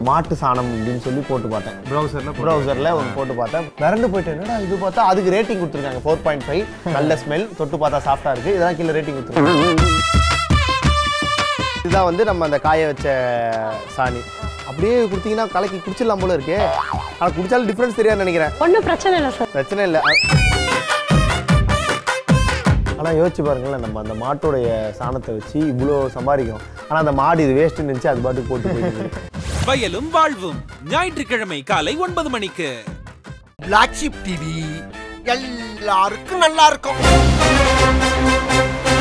மாட்டு சாணம் அப்படின்னு சொல்லி போட்டு பார்த்தேன் ப்ரௌசர்ல ப்ரௌசரில் ஒன்று போட்டு பார்த்தேன் மிரண்டு போயிட்டு என்னடா இது பார்த்தா அதுக்கு ரேட்டிங் கொடுத்துருக்காங்க ஃபோர் பாயிண்ட் ஃபைவ் நல்ல ஸ்மெல் தொட்டு பார்த்தா சாஃப்டாக இருக்குது இதெல்லாம் கீழே ரேட்டிங் கொடுத்துருக்காங்க இதுதான் வந்து நம்ம அந்த காய வச்ச சாணி அப்படியே கொடுத்தீங்கன்னா கலக்கி குடிச்சிடலாம் போல இருக்கு ஆனால் குடிச்சாலும் டிஃப்ரென்ஸ் தெரியாதுன்னு நினைக்கிறேன் ஒன்றும் பிரச்சனை இல்லை சார் பிரச்சனை இல்லை ஆனால் யோசிச்சு பாருங்களேன் நம்ம அந்த மாட்டோடைய சாணத்தை வச்சு இவ்வளோ சம்பாதிக்கிறோம் ஆனால் அந்த மாடு இது வேஸ்ட்டு நினச்சி அது பாட்டுக்கு போட்டு போயிடுது வயலும் வாழ்வும் ஞாயிற்றுக்கிழமை காலை ஒன்பது மணிக்கு பிளாக் ஷிப் டிவி எல்லாருக்கும் நல்லா இருக்கும்